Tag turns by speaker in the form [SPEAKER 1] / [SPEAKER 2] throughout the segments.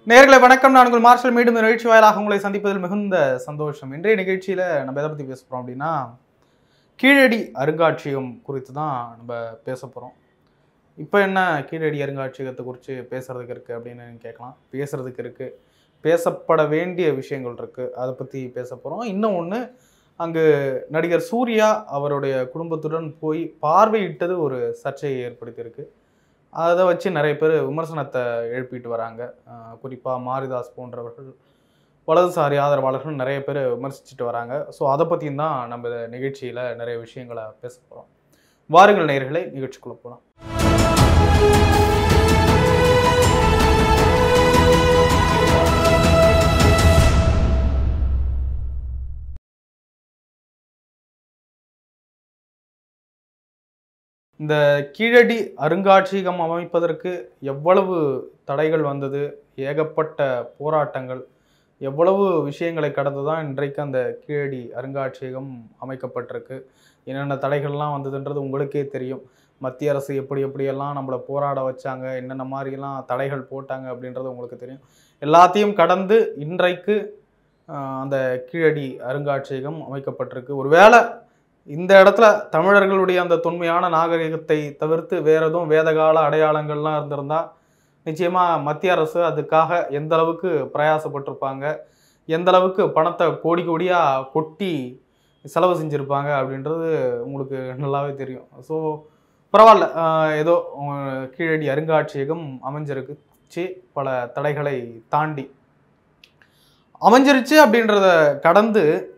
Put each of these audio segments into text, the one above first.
[SPEAKER 1] நேர்களை வணக்கம் நான் உங்கள் மார்ஷல் மீண்டும் இந்த நிகழ்ச்சி வாயிலாக உங்களை சந்திப்பதில் மிகுந்த சந்தோஷம் இன்றைய நிகழ்ச்சியில் நம்ம எதை பற்றி பேச போகிறோம் அப்படின்னா கீழடி அருங்காட்சியகம் குறித்து தான் நம்ம பேச போகிறோம் இப்போ என்ன கீழடி அருங்காட்சியகத்தை குறித்து பேசுகிறதுக்கு இருக்குது அப்படின்னு நீங்க கேட்கலாம் பேசுகிறதுக்கு இருக்குது பேசப்பட வேண்டிய விஷயங்கள் இருக்குது அதை பற்றி பேச போகிறோம் இன்னும் ஒன்று அங்கு நடிகர் சூர்யா அவருடைய குடும்பத்துடன் போய் பார்வையிட்டது ஒரு சர்ச்சையை ஏற்படுத்தியிருக்கு அதை வச்சு நிறைய பேர் விமர்சனத்தை எழுப்பிட்டு வராங்க குறிப்பாக மாரிதாஸ் போன்றவர்கள் வலதுசாரி ஆதரவாளர்கள் நிறைய பேர் விமர்சிச்சுட்டு வராங்க ஸோ அதை பற்றியும் தான் நம்ம இந்த நிகழ்ச்சியில் நிறைய விஷயங்களை பேச போகிறோம் வாருங்கள் நேயர்களை நிகழ்ச்சிக்குள்ளே போகலாம் இந்த கீழடி அருங்காட்சியகம் அமைப்பதற்கு எவ்வளவு தடைகள் வந்தது ஏகப்பட்ட போராட்டங்கள் எவ்வளவு விஷயங்களை கடந்து தான் இன்றைக்கு அந்த கீழடி அருங்காட்சியகம் அமைக்கப்பட்டிருக்கு என்னென்ன தடைகள்லாம் வந்ததுன்றது உங்களுக்கே தெரியும் மத்திய அரசு எப்படி எப்படியெல்லாம் நம்மளை போராட வச்சாங்க என்னென்ன மாதிரிலாம் தடைகள் போட்டாங்க அப்படின்றது உங்களுக்கு தெரியும் எல்லாத்தையும் கடந்து இன்றைக்கு ஆஹ், அந்த கீழடி அருங்காட்சியகம் அமைக்கப்பட்டிருக்கு ஒருவேளை இந்த இடத்துல தமிழர்களுடைய அந்த தொன்மையான நாகரிகத்தை தவிர்த்து வேற எதுவும் வேதகால அடையாளங்கள்லாம் இருந்திருந்தா நிச்சயமா மத்திய அரசு அதுக்காக எந்த அளவுக்கு பிரயாசப்பட்டிருப்பாங்க எந்த அளவுக்கு பணத்தை கோடி கோடியா கொட்டி செலவு செஞ்சுருப்பாங்க அப்படின்றது உங்களுக்கு நல்லாவே தெரியும் ஸோ பரவாயில்ல ஆஹ் ஏதோ உம், கீழடி அருங்காட்சியகம் அமைஞ்சிருக்குச்சு பல தடைகளை தாண்டி அமைஞ்சிருச்சு அப்படின்றத கடந்து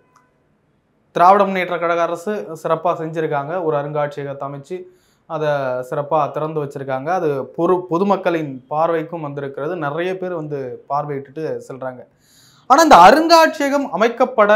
[SPEAKER 1] திராவிட முன்னேற்ற கழக அரசு சிறப்பாக செஞ்சுருக்காங்க ஒரு அருங்காட்சியகத்தை அமைச்சு அதை சிறப்பாக திறந்து வச்சுருக்காங்க அது பொது பொதுமக்களின் பார்வைக்கும் வந்திருக்கிறது நிறைய பேர் வந்து பார்வையிட்டுட்டு செல்கிறாங்க ஆனால் இந்த அருங்காட்சியகம் அமைக்கப்பட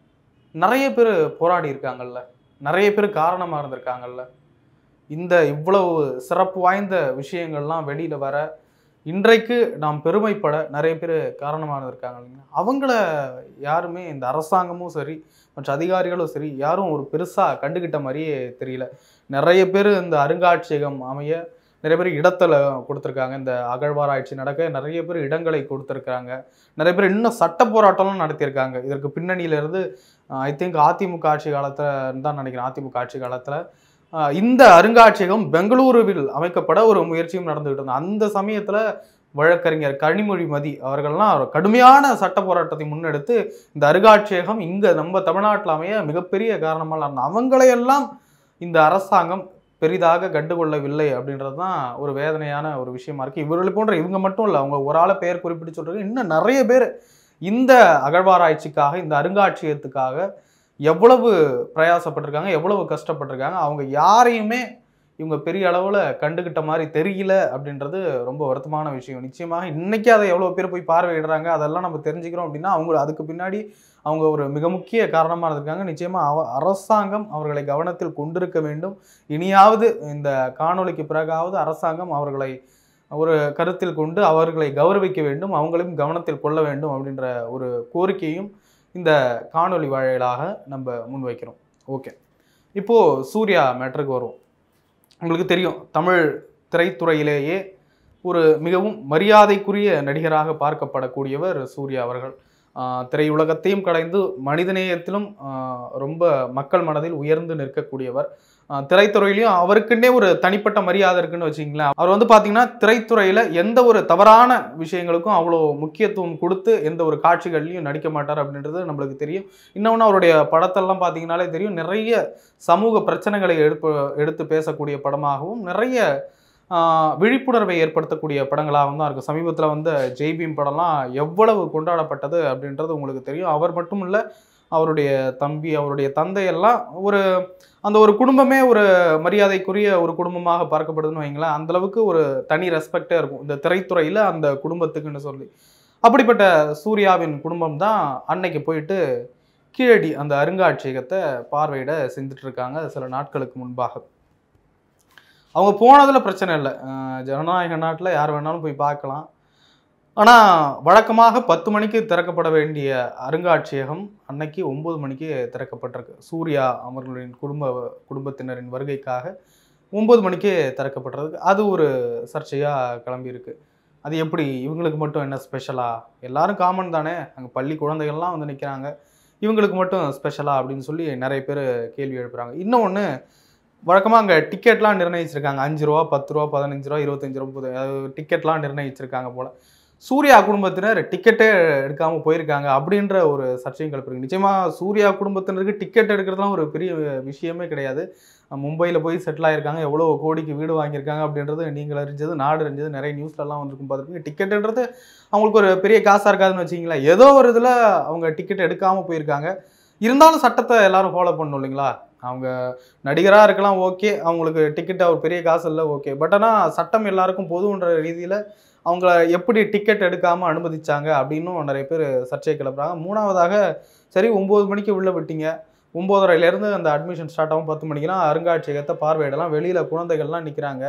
[SPEAKER 1] நிறைய பேர் போராடி இருக்காங்கல்ல நிறைய பேர் காரணமாக இருந்திருக்காங்கல்ல இந்த இவ்வளவு சிறப்பு வாய்ந்த விஷயங்கள்லாம் வெளியில் வர இன்றைக்கு நாம் பெருமைப்பட நிறைய பேர் காரணமாக இருந்திருக்காங்க இல்லைங்களா அவங்கள யாருமே இந்த அரசாங்கமும் சரி மற்ற அதிகாரிகளும் சரி யாரும் ஒரு பெருசாக கண்டுக்கிட்ட மாதிரியே தெரியல நிறைய பேர் இந்த அருங்காட்சியகம் அமைய நிறைய பேர் இடத்துல கொடுத்துருக்காங்க இந்த அகழ்வாராய்ச்சி நடக்க நிறைய பேர் இடங்களை கொடுத்துருக்காங்க நிறைய பேர் இன்னும் சட்ட போராட்டம்லாம் நடத்தியிருக்காங்க இதற்கு பின்னணியில இருந்து ஐ திங்க் அதிமுக ஆட்சி காலத்தில் தான் நினைக்கிறேன் அதிமுக ஆட்சி காலத்தில் இந்த அருங்காட்சியகம் பெங்களூருவில் அமைக்கப்பட ஒரு முயற்சியும் நடந்துகிட்டு இருந்தது அந்த சமயத்தில் வழக்கறிஞர் கனிமொழி மதி அவர்கள்லாம் ஒரு கடுமையான சட்ட போராட்டத்தை முன்னெடுத்து இந்த அருங்காட்சியகம் இங்கே நம்ம தமிழ்நாட்டில் அமைய மிகப்பெரிய காரணமாக இருந்தாங்க அவங்களையெல்லாம் இந்த அரசாங்கம் பெரிதாக கண்டுகொள்ளவில்லை அப்படின்றது தான் ஒரு வேதனையான ஒரு விஷயமா இருக்குது இவர்களை போன்ற இவங்க மட்டும் இல்லை அவங்க ஒரு ஆளை பெயர் குறிப்பிட்டு சொல்கிறாங்க இன்னும் நிறைய பேர் இந்த அகழ்வாராய்ச்சிக்காக இந்த அருங்காட்சியகத்துக்காக எவ்வளவு பிரயாசப்பட்டிருக்காங்க எவ்வளவு கஷ்டப்பட்டிருக்காங்க அவங்க யாரையுமே இவங்க பெரிய அளவில் கண்டுக்கிட்ட மாதிரி தெரியல அப்படின்றது ரொம்ப வருத்தமான விஷயம் நிச்சயமாக இன்னைக்கு அதை எவ்வளோ பேர் போய் பார்வையிடுறாங்க அதெல்லாம் நம்ம தெரிஞ்சுக்கிறோம் அப்படின்னா அவங்க அதுக்கு பின்னாடி அவங்க ஒரு மிக முக்கிய காரணமாக இருந்திருக்காங்க நிச்சயமாக அவ அரசாங்கம் அவர்களை கவனத்தில் கொண்டிருக்க வேண்டும் இனியாவது இந்த காணொளிக்கு பிறகாவது அரசாங்கம் அவர்களை ஒரு கருத்தில் கொண்டு அவர்களை கௌரவிக்க வேண்டும் அவங்களையும் கவனத்தில் கொள்ள வேண்டும் அப்படின்ற ஒரு கோரிக்கையும் இந்த காணொளி வாயிலாக நம்ம முன்வைக்கிறோம் ஓகே இப்போது சூர்யா மேட்ருக்கு வருவோம் உங்களுக்கு தெரியும் தமிழ் திரைத்துறையிலேயே ஒரு மிகவும் மரியாதைக்குரிய நடிகராக பார்க்கப்படக்கூடியவர் சூர்யா அவர்கள் ஆஹ் திரையுலகத்தையும் கலைந்து மனிதநேயத்திலும் ஆஹ் ரொம்ப மக்கள் மனதில் உயர்ந்து நிற்கக்கூடியவர் ஆஹ் திரைத்துறையிலையும் அவருக்குன்னே ஒரு தனிப்பட்ட மரியாதை இருக்குன்னு வச்சிங்களேன் அவர் வந்து பார்த்தீங்கன்னா திரைத்துறையில் எந்த ஒரு தவறான விஷயங்களுக்கும் அவ்வளோ முக்கியத்துவம் கொடுத்து எந்த ஒரு காட்சிகள்லையும் நடிக்க மாட்டார் அப்படின்றது நம்மளுக்கு தெரியும் இன்னொன்று அவருடைய படத்தெல்லாம் பார்த்தீங்கன்னாலே தெரியும் நிறைய சமூக பிரச்சனைகளை எடுப்பு எடுத்து பேசக்கூடிய படமாகவும் நிறைய ஆஹ், விழிப்புணர்வை ஏற்படுத்தக்கூடிய படங்களாகவும் தான் இருக்கும் சமீபத்தில் வந்த ஜெய்பீம் படம்லாம் எவ்வளவு கொண்டாடப்பட்டது அப்படின்றது உங்களுக்கு தெரியும் அவர் மட்டும் இல்லை அவருடைய தம்பி அவருடைய தந்தையெல்லாம் ஒரு அந்த ஒரு குடும்பமே ஒரு மரியாதைக்குரிய ஒரு குடும்பமாக பார்க்கப்படுதுன்னு வைங்களேன் அந்த அளவுக்கு ஒரு தனி ரெஸ்பெக்டே இருக்கும் இந்த திரைத்துறையில் அந்த குடும்பத்துக்குன்னு சொல்லி அப்படிப்பட்ட சூர்யாவின் குடும்பம் தான் அன்னைக்கு போயிட்டு கீழடி அந்த அருங்காட்சியகத்தை பார்வையிட செஞ்சுட்டு இருக்காங்க சில நாட்களுக்கு முன்பாக அவங்க போனதில் பிரச்சனை இல்லை அஹ் ஜனநாயக நாட்டில் யார் வேணாலும் போய் பார்க்கலாம் ஆனால் வழக்கமாக பத்து மணிக்கு திறக்கப்பட வேண்டிய அருங்காட்சியகம் அன்னைக்கு ஒம்பது மணிக்கு திறக்கப்பட்டிருக்கு சூர்யா அவர்களின் குடும்ப குடும்பத்தினரின் வருகைக்காக ஒம்பது மணிக்கு திறக்கப்பட்டிருக்கு அது ஒரு சர்ச்சையாக கிளம்பியிருக்கு அது எப்படி இவங்களுக்கு மட்டும் என்ன ஸ்பெஷலா எல்லாரும் காமன் தானே அங்கே பள்ளி குழந்தைகள்லாம் வந்து நிற்கிறாங்க இவங்களுக்கு மட்டும் ஸ்பெஷலா அப்படின்னு சொல்லி நிறைய பேர் கேள்வி எழுப்புறாங்க இன்னொன்று வழக்கமாக அங்கே டிக்கெட்லாம் நிர்ணயிச்சிருக்காங்க அஞ்சு ரூபா பத்து ரூபா பதினஞ்சு ரூபா இருபத்தஞ்சு ரூபா முப்பது அதாவது டிக்கெட்லாம் நிர்ணயிச்சிருக்காங்க போல் சூர்யா குடும்பத்தினர் டிக்கெட்டே எடுக்காமல் போயிருக்காங்க அப்படின்ற ஒரு சர்ச்சையும் கிளப்பிருக்கு நிச்சயமாக சூர்யா குடும்பத்தினருக்கு டிக்கெட் எடுக்கிறதுலாம் ஒரு பெரிய விஷயமே கிடையாது மும்பையில் போய் செட்டில் ஆயிருக்காங்க எவ்வளோ கோடிக்கு வீடு வாங்கியிருக்காங்க அப்படின்றது நீங்கள் அறிஞ்சது நாடு அறிஞ்சது நிறைய நியூஸ்லலாம் வந்திருக்கும் பார்த்துருப்பீங்க டிக்கெட்டுன்றது அவங்களுக்கு ஒரு பெரிய காசாக இருக்காதுன்னு வச்சிங்களேன் ஏதோ ஒரு இதில் அவங்க டிக்கெட் எடுக்காமல் போயிருக்காங்க இருந்தாலும் சட்டத்தை எல்லாரும் ஃபாலோ பண்ணணும் இல்லைங்களா அவங்க நடிகராக இருக்கலாம் ஓகே அவங்களுக்கு டிக்கெட் அவர் பெரிய காசு இல்லை ஓகே பட் ஆனால் சட்டம் எல்லாருக்கும் பொதுன்ற ரீதியில் அவங்கள எப்படி டிக்கெட் எடுக்காமல் அனுமதிச்சாங்க அப்படின்னும் நிறைய பேர் சர்ச்சை கிளப்புறாங்க மூணாவதாக சரி ஒம்பது மணிக்கு உள்ளே விட்டீங்க ஒம்போதரைலேருந்து அந்த அட்மிஷன் ஸ்டார்ட் ஆகும் பத்து மணிக்கெலாம் அருங்காட்சியகத்தை பார்வையிடலாம் வெளியில் குழந்தைகள்லாம் நிற்கிறாங்க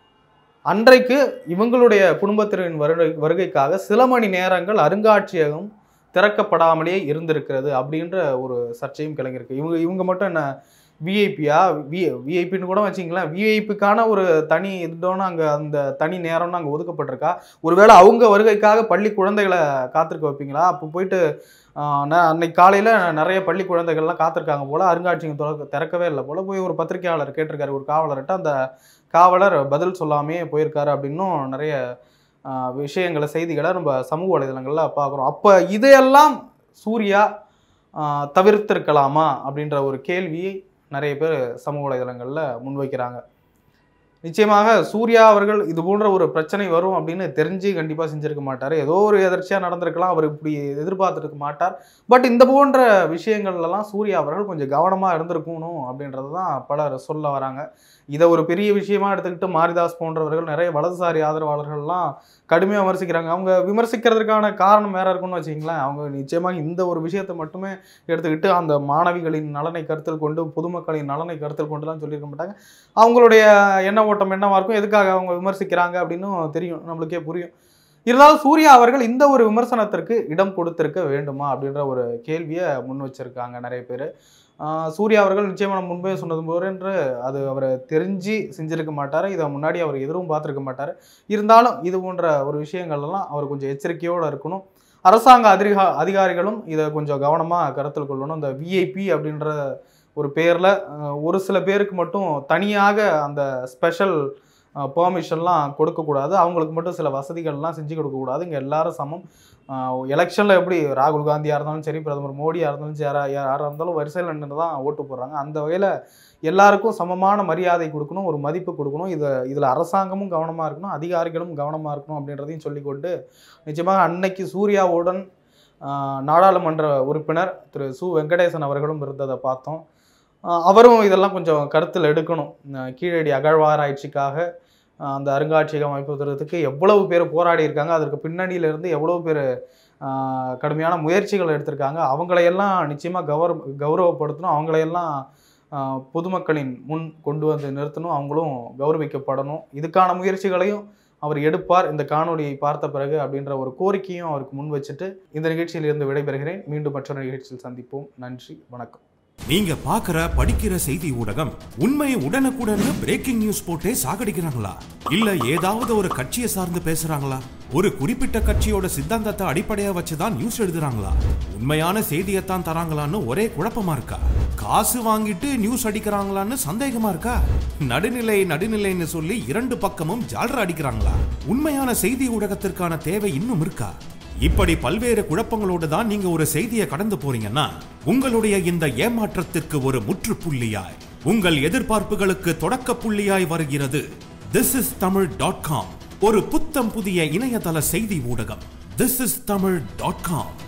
[SPEAKER 1] அன்றைக்கு இவங்களுடைய குடும்பத்தினரின் வருகை வருகைக்காக சில மணி நேரங்கள் அருங்காட்சியகம் திறக்கப்படாமலே இருந்திருக்கிறது அப்படின்ற ஒரு சர்ச்சையும் கிளங்கியிருக்கு இவங்க இவங்க மட்டும் என்ன விஐபியா வி விஐபின்னு கூட வச்சிங்களேன் விஐபிக்கான ஒரு தனி இதோன்னு அங்கே அந்த தனி நேரம்னு அங்கே ஒதுக்கப்பட்டிருக்கா ஒருவேளை அவங்க வருகைக்காக பள்ளி குழந்தைகளை காத்திருக்க வைப்பீங்களா அப்போ போயிட்டு ஆஹ், ந- அன்னைக்கு காலையில் நிறைய பள்ளி குழந்தைகள்லாம் காத்திருக்காங்க போல் அருங்காட்சியகம் திறக்க திறக்கவே இல்லை போல் போய் ஒரு பத்திரிகையாளர் கேட்டிருக்காரு ஒரு காவலர்கிட்ட அந்த காவலர் பதில் சொல்லாமே போயிருக்காரு அப்படின்னும் நிறைய ஆஹ், விஷயங்களை செய்திகளை நம்ம சமூக வலைதளங்களில் பார்க்குறோம் அப்போ இதையெல்லாம் சூர்யா ஆஹ், தவிர்த்திருக்கலாமா அப்படின்ற ஒரு கேள்வியை நிறைய பேர் சமூக வலைதளங்களில் முன்வைக்கிறாங்க நிச்சயமாக சூர்யா அவர்கள் இது போன்ற ஒரு பிரச்சனை வரும் அப்படின்னு தெரிஞ்சு கண்டிப்பாக செஞ்சிருக்க மாட்டார் ஏதோ ஒரு எதர்ச்சியாக நடந்திருக்கலாம் அவர் இப்படி எதிர்பார்த்துருக்க மாட்டார் பட் இந்த போன்ற விஷயங்கள்லாம் சூர்யா அவர்கள் கொஞ்சம் கவனமாக இருந்திருக்கணும் அப்படின்றது தான் பலர் சொல்ல வராங்க இதை ஒரு பெரிய விஷயமா எடுத்துக்கிட்டு மாரிதாஸ் போன்றவர்கள் நிறைய வலதுசாரி ஆதரவாளர்கள்லாம் கடுமையாக விமர்சிக்கிறாங்க அவங்க விமர்சிக்கிறதுக்கான காரணம் வேற இருக்கும்னு வச்சிங்களேன் அவங்க நிச்சயமாக இந்த ஒரு விஷயத்தை மட்டுமே எடுத்துக்கிட்டு அந்த மாணவிகளின் நலனை கருத்தில் கொண்டு பொதுமக்களின் நலனை கருத்தில் கொண்டுலாம் சொல்லியிருக்க மாட்டாங்க அவங்களுடைய எண்ண ஓட்டம் என்னவா இருக்கும் எதுக்காக அவங்க விமர்சிக்கிறாங்க அப்படின்னு தெரியும் நம்மளுக்கே புரியும் இருந்தாலும் சூர்யா அவர்கள் இந்த ஒரு விமர்சனத்திற்கு இடம் கொடுத்திருக்க வேண்டுமா அப்படின்ற ஒரு கேள்வியை முன் வச்சிருக்காங்க நிறைய பேர் சூர்யா அவர்கள் நிச்சயமாக நம்ம முன்பே சொன்னது போன்று அது அவரை தெரிஞ்சு செஞ்சிருக்க மாட்டார் இதை முன்னாடி அவர் எதிரும் பார்த்துருக்க மாட்டார் இருந்தாலும் இது போன்ற ஒரு விஷயங்கள்லாம் அவர் கொஞ்சம் எச்சரிக்கையோடு இருக்கணும் அரசாங்க அதிகா அதிகாரிகளும் இதை கொஞ்சம் கவனமாக கருத்தில் கொள்ளணும் இந்த விஐபி அப்படின்ற ஒரு பேரில் ஒரு சில பேருக்கு மட்டும் தனியாக அந்த ஸ்பெஷல் பெர்மிஷன்லாம் கொடுக்கக்கூடாது அவங்களுக்கு மட்டும் சில வசதிகள்லாம் செஞ்சு கொடுக்கக்கூடாது இங்கே எல்லாரும் சமம் எலெக்ஷனில் எப்படி ராகுல் காந்தியாக இருந்தாலும் சரி பிரதமர் மோடியாக இருந்தாலும் சரி யாரா யாராக இருந்தாலும் வரிசையில் நின்று தான் ஓட்டு போடுறாங்க அந்த வகையில் எல்லாருக்கும் சமமான மரியாதை கொடுக்கணும் ஒரு மதிப்பு கொடுக்கணும் இதை இதில் அரசாங்கமும் கவனமாக இருக்கணும் அதிகாரிகளும் கவனமாக இருக்கணும் அப்படின்றதையும் சொல்லிக்கொண்டு நிச்சயமாக அன்னைக்கு சூர்யாவுடன் ஆஹ், நாடாளுமன்ற உறுப்பினர் திரு சு வெங்கடேசன் அவர்களும் இருந்ததை பார்த்தோம் ஆஹ், அவரும் இதெல்லாம் கொஞ்சம் கருத்தில் எடுக்கணும் ஆஹ், கீழடி அகழ்வாராய்ச்சிக்காக ஆஹ், அந்த அருங்காட்சியகம் அமைப்பதற்கு எவ்வளவு பேர் போராடி இருக்காங்க அதற்கு பின்னணியில இருந்து எவ்வளவு பேர் ஆஹ், கடுமையான முயற்சிகள் எடுத்திருக்காங்க அவங்களையெல்லாம் நிச்சயமாக கௌரவ கௌரவப்படுத்தணும் அவங்களையெல்லாம் ஆஹ், பொதுமக்களின் முன் கொண்டு வந்து நிறுத்தணும் அவங்களும் கௌரவிக்கப்படணும் இதுக்கான முயற்சிகளையும் அவர் எடுப்பார் இந்த காணொளியை பார்த்த பிறகு அப்படின்ற ஒரு கோரிக்கையும் அவருக்கு முன் வச்சுட்டு இந்த நிகழ்ச்சியில் இருந்து விடைபெறுகிறேன் மீண்டும் மற்றொரு நிகழ்ச்சியில் சந்திப்போம் நன்றி வணக்கம்
[SPEAKER 2] நீங்க பாக்குற படிக்கிற செய்தி ஊடகம் உண்மையை உடனுக்குடன் பிரேக்கிங் நியூஸ் போட்டே சாகடிக்கிறாங்களா இல்ல ஏதாவது ஒரு கட்சியை சார்ந்து பேசுறாங்களா ஒரு குறிப்பிட்ட கட்சியோட சித்தாந்தத்தை அடிப்படையா வச்சுதான் நியூஸ் எழுதுறாங்களா உண்மையான செய்தியைத்தான் தராங்களான்னு ஒரே குழப்பமா இருக்கா காசு வாங்கிட்டு நியூஸ் அடிக்கிறாங்களான்னு சந்தேகமா இருக்கா நடுநிலை நடுநிலைன்னு சொல்லி இரண்டு பக்கமும் ஜால்ரா அடிக்கிறாங்களா உண்மையான செய்தி ஊடகத்திற்கான தேவை இன்னும் இருக்கா இப்படி பல்வேறு குழப்பங்களோடு தான் நீங்க ஒரு செய்தியை கடந்து போறீங்கன்னா உங்களுடைய இந்த ஏமாற்றத்திற்கு ஒரு முற்றுப்புள்ளியாய் உங்கள் எதிர்பார்ப்புகளுக்கு தொடக்க புள்ளியாய் வருகிறது this is Tamil dot com ஒரு புத்தம் புதிய இணையதள செய்தி ஊடகம் this is Tamil dot com